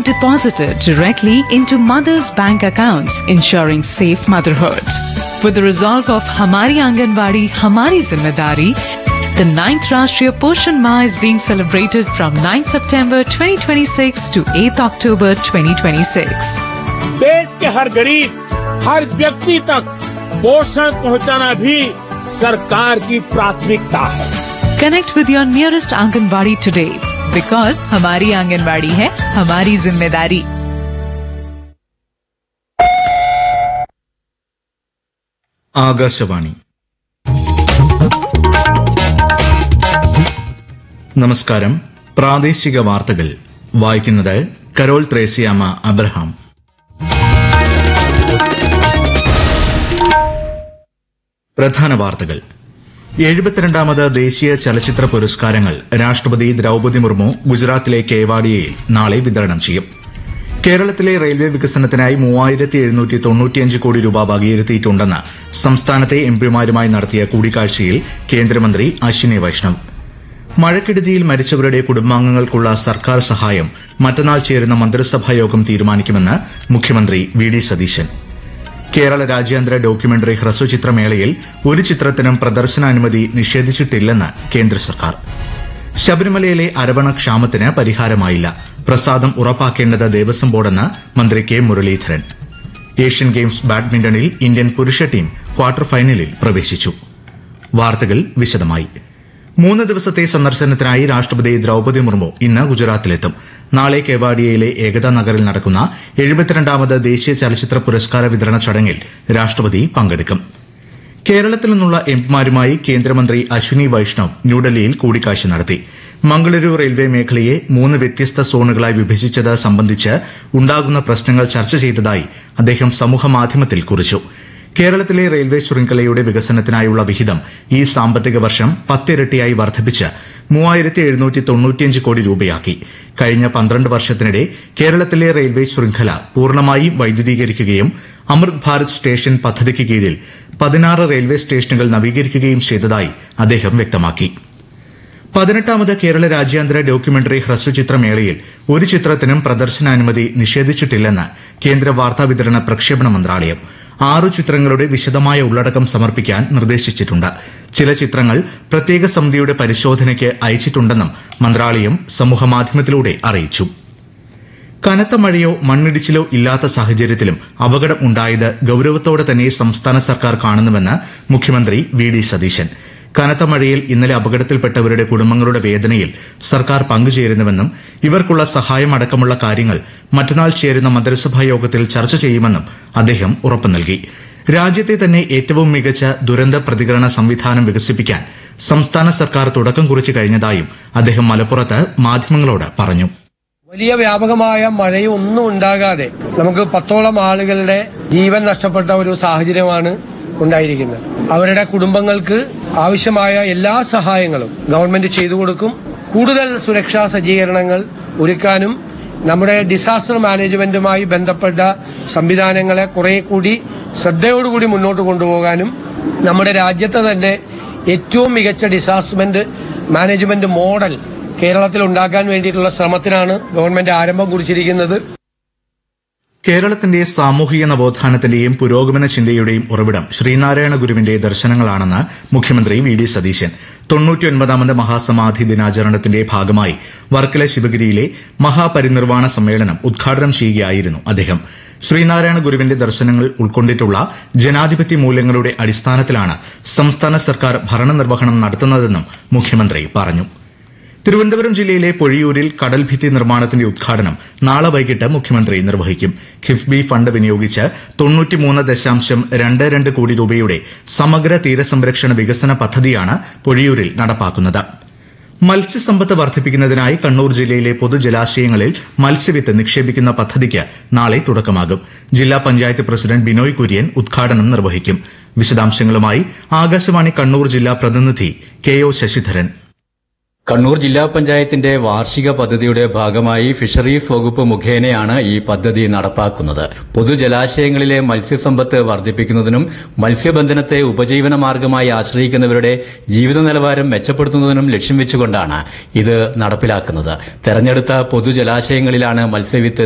deposited directly into mothers' bank accounts, ensuring safe motherhood. With the resolve of Hamari Anganwadi, Hamari Zimmedari, the 9th Rashtriya Poshan Ma is being celebrated from 9th September 2026 to 8th October 2026. देश के हर गरीब हर व्यक्ति तक पोषण पहुंचाना भी सरकार की प्राथमिकता है Connect with your nearest Anganwadi today because Hamari Anganwadi hai Hamari Zimmedari. Akashvani നമസ്കാരം പ്രാദേശിക വാർത്തകൾ വായിക്കുന്നത് കരോൾ ത്രേസ്യാമ അബ്രഹാം പ്രധാന വാർത്തകൾ എഴുപത്തിരണ്ടാമത് ദേശീയ ചലച്ചിത്ര പുരസ്കാരങ്ങൾ രാഷ്ട്രപതി ദ്രൌപദി മുർമു ഗുജറാത്തിലെ കേവാഡിയയിൽ നാളെ വിതരണം ചെയ്യും കേരളത്തിലെ റെയിൽവേ വികസനത്തിനായി മൂവായിരത്തി എഴുന്നൂറ്റി തൊണ്ണൂറ്റിയഞ്ച് കോടി രൂപ വകയിരുത്തിയിട്ടുണ്ടെന്ന് സംസ്ഥാനത്തെ എംപിമാരുമായി നടത്തിയ കൂടിക്കാഴ്ചയിൽ കേന്ദ്രമന്ത്രി അശ്വിനി വൈഷ്ണവ് മഴക്കെടുതിയിൽ മരിച്ചവരുടെ കുടുംബാംഗങ്ങൾക്കുള്ള സർക്കാർ സഹായം മറ്റന്നാൾ ചേരുന്ന മന്ത്രിസഭാ യോഗം തീരുമാനിക്കുമെന്ന് മുഖ്യമന്ത്രി വി ഡി സതീശൻ കേരള രാജ്യാന്തര ഡോക്യുമെന്ററി ഹ്രസ്വചിത്രമേളയിൽ ഒരു ചിത്രത്തിനും പ്രദർശനാനുമതി നിഷേധിച്ചിട്ടില്ലെന്ന് കേന്ദ്ര സർക്കാർ ശബരിമലയിലെ അരവണ ക്ഷാമത്തിന് പരിഹാരമായില്ല പ്രസാദം ഉറപ്പാക്കേണ്ടത് ദേവസ്വം ബോർഡെന്ന് മന്ത്രി കെ മുരളീധരൻ ഏഷ്യൻ ഗെയിംസ് ബാഡ്മിന്റണിൽ ഇന്ത്യൻ പുരുഷ ടീം ക്വാർട്ടർ ഫൈനലിൽ പ്രവേശിച്ചു വാർത്തകൾ വിശദമായി മൂന്ന് ദിവസത്തെ സന്ദർശനത്തിനായി രാഷ്ട്രപതി ദ്രൌപദി മുർമു ഇന്ന് ഗുജറാത്തിലെത്തും നാളെ കേവാഡിയയിലെ ഏകതാ നഗറിൽ നടക്കുന്ന എഴുപത്തിരണ്ടാമത് ദേശീയ ചലച്ചിത്ര പുരസ്കാര വിതരണ ചടങ്ങിൽ രാഷ്ട്രപതി പങ്കെടുക്കും കേരളത്തിൽ നിന്നുള്ള എംപിമാരുമായി കേന്ദ്രമന്ത്രി അശ്വിനി വൈഷ്ണവ് ന്യൂഡൽഹിയിൽ കൂടിക്കാഴ്ച നടത്തി മംഗളൂരു റെയിൽവേ മേഖലയെ മൂന്ന് വ്യത്യസ്ത സോണുകളായി വിഭജിച്ചത് സംബന്ധിച്ച് ഉണ്ടാകുന്ന പ്രശ്നങ്ങൾ ചർച്ച ചെയ്തതായി അദ്ദേഹം സമൂഹമാധ്യമത്തിൽ കുറിച്ചു കേരളത്തിലെ റെയിൽവേ ശൃംഖലയുടെ വികസനത്തിനായുള്ള വിഹിതം ഈ സാമ്പത്തിക വർഷം പത്തിരട്ടിയായി വർദ്ധിപ്പിച്ച് മൂവായിരത്തി എഴുന്നൂറ്റി തൊണ്ണൂറ്റിയഞ്ച് കോടി രൂപയാക്കി കഴിഞ്ഞ പന്ത്രണ്ട് വർഷത്തിനിടെ കേരളത്തിലെ റെയിൽവേ ശൃംഖല പൂർണ്ണമായും വൈദ്യുതീകരിക്കുകയും അമൃത് ഭാരത് സ്റ്റേഷൻ പദ്ധതിക്ക് കീഴിൽ പതിനാറ് റെയിൽവേ സ്റ്റേഷനുകൾ നവീകരിക്കുകയും ചെയ്തതായി അദ്ദേഹം വ്യക്തമാക്കി പതിനെട്ടാമത് കേരള രാജ്യാന്തര ഡോക്യുമെന്ററി ഹ്രസ്വചിത്രമേളയിൽ ഒരു ചിത്രത്തിനും പ്രദർശനാനുമതി നിഷേധിച്ചിട്ടില്ലെന്ന് കേന്ദ്ര വാർത്താവിതരണ പ്രക്ഷേപണ മന്ത്രാലയം ആറു ചിത്രങ്ങളുടെ വിശദമായ ഉള്ളടക്കം സമർപ്പിക്കാൻ നിർദ്ദേശിച്ചിട്ടുണ്ട് ചില ചിത്രങ്ങൾ പ്രത്യേക സമിതിയുടെ പരിശോധനയ്ക്ക് അയച്ചിട്ടുണ്ടെന്നും മന്ത്രാലയം സമൂഹമാധ്യമത്തിലൂടെ അറിയിച്ചു കനത്ത മഴയോ മണ്ണിടിച്ചിലോ ഇല്ലാത്ത സാഹചര്യത്തിലും അപകടം ഉണ്ടായത് ഗൌരവത്തോടെ തന്നെ സംസ്ഥാന സർക്കാർ കാണുന്നുവെന്ന് മുഖ്യമന്ത്രി വി ഡി സതീശൻ കനത്ത മഴയിൽ ഇന്നലെ അപകടത്തിൽപ്പെട്ടവരുടെ കുടുംബങ്ങളുടെ വേദനയിൽ സർക്കാർ പങ്കുചേരുന്നുവെന്നും ഇവർക്കുള്ള സഹായം അടക്കമുള്ള കാര്യങ്ങൾ മറ്റന്നാൾ ചേരുന്ന മന്ത്രിസഭാ യോഗത്തിൽ ചർച്ച ചെയ്യുമെന്നും അദ്ദേഹം ഉറപ്പു നൽകി രാജ്യത്തെ തന്നെ ഏറ്റവും മികച്ച ദുരന്ത പ്രതികരണ സംവിധാനം വികസിപ്പിക്കാൻ സംസ്ഥാന സർക്കാർ തുടക്കം കുറിച്ചു കഴിഞ്ഞതായും അദ്ദേഹം മലപ്പുറത്ത് മാധ്യമങ്ങളോട് പറഞ്ഞു വലിയ വ്യാപകമായ മഴയും ഒന്നും ഉണ്ടാകാതെ നമുക്ക് പത്തോളം ആളുകളുടെ ജീവൻ നഷ്ടപ്പെട്ട ഒരു സാഹചര്യമാണ് ഉണ്ടായിരിക്കുന്നത് അവരുടെ കുടുംബങ്ങൾക്ക് ആവശ്യമായ എല്ലാ സഹായങ്ങളും ഗവൺമെന്റ് ചെയ്തു കൊടുക്കും കൂടുതൽ സുരക്ഷാ സജ്ജീകരണങ്ങൾ ഒരുക്കാനും നമ്മുടെ ഡിസാസ്റ്റർ മാനേജ്മെന്റുമായി ബന്ധപ്പെട്ട സംവിധാനങ്ങളെ കുറെ കൂടി ശ്രദ്ധയോടുകൂടി മുന്നോട്ട് കൊണ്ടുപോകാനും നമ്മുടെ രാജ്യത്തെ തന്നെ ഏറ്റവും മികച്ച ഡിസാസ്റ്റർമെന്റ് മാനേജ്മെന്റ് മോഡൽ കേരളത്തിൽ ഉണ്ടാക്കാൻ വേണ്ടിയിട്ടുള്ള ശ്രമത്തിനാണ് ഗവൺമെന്റ് ആരംഭം കുറിച്ചിരിക്കുന്നത് കേരളത്തിന്റെ സാമൂഹിക നവോത്ഥാനത്തിന്റെയും പുരോഗമന ചിന്തയുടെയും ഉറവിടം ശ്രീനാരായണ ഗുരുവിന്റെ ദർശനങ്ങളാണെന്ന് മുഖ്യമന്ത്രി വി ഡി സതീശൻ തൊണ്ണൂറ്റിയൊൻപതാമത് മഹാസമാധി ദിനാചരണത്തിന്റെ ഭാഗമായി വർക്കല ശിവഗിരിയിലെ മഹാപരിനിർവാണ സമ്മേളനം ഉദ്ഘാടനം ചെയ്യുകയായിരുന്നു അദ്ദേഹം ശ്രീനാരായണ ഗുരുവിന്റെ ദർശനങ്ങൾ ഉൾക്കൊണ്ടിട്ടുള്ള ജനാധിപത്യ മൂല്യങ്ങളുടെ അടിസ്ഥാനത്തിലാണ് സംസ്ഥാന സർക്കാർ ഭരണനിർവഹണം നടത്തുന്നതെന്നും മുഖ്യമന്ത്രി പറഞ്ഞു തിരുവനന്തപുരം ജില്ലയിലെ പൊഴിയൂരിൽ കടൽഭിത്തി നിർമ്മാണത്തിന്റെ ഉദ്ഘാടനം നാളെ വൈകിട്ട് മുഖ്യമന്ത്രി നിർവഹിക്കും കിഫ്ബി ഫണ്ട് വിനിയോഗിച്ച് തൊണ്ണൂറ്റിമൂന്ന് ദശാംശം രണ്ട് രണ്ട് കോടി രൂപയുടെ സമഗ്ര തീരസംരക്ഷണ വികസന പദ്ധതിയാണ് പൊഴിയൂരിൽ നടപ്പാക്കുന്നത് മത്സ്യസമ്പത്ത് വർദ്ധിപ്പിക്കുന്നതിനായി കണ്ണൂർ ജില്ലയിലെ പൊതുജലാശയങ്ങളിൽ മത്സ്യവിത്ത് നിക്ഷേപിക്കുന്ന പദ്ധതിക്ക് നാളെ തുടക്കമാകും ജില്ലാ പഞ്ചായത്ത് പ്രസിഡന്റ് ബിനോയ് കുര്യൻ ഉദ്ഘാടനം നിർവഹിക്കും വിശദാംശങ്ങളുമായി ആകാശവാണി കണ്ണൂർ ജില്ലാ പ്രതിനിധി കെ ഒ ശശിധരൻ കണ്ണൂർ ജില്ലാ പഞ്ചായത്തിന്റെ വാർഷിക പദ്ധതിയുടെ ഭാഗമായി ഫിഷറീസ് വകുപ്പ് മുഖേനയാണ് ഈ പദ്ധതി നടപ്പാക്കുന്നത് പൊതുജലാശയങ്ങളിലെ മത്സ്യസമ്പത്ത് വർദ്ധിപ്പിക്കുന്നതിനും മത്സ്യബന്ധനത്തെ ഉപജീവന മാർഗമായി ആശ്രയിക്കുന്നവരുടെ ജീവിത നിലവാരം മെച്ചപ്പെടുത്തുന്നതിനും ലക്ഷ്യം വെച്ചുകൊണ്ടാണ് ഇത് നടപ്പിലാക്കുന്നത് തെരഞ്ഞെടുത്ത പൊതുജലാശയങ്ങളിലാണ് മത്സ്യവിത്ത്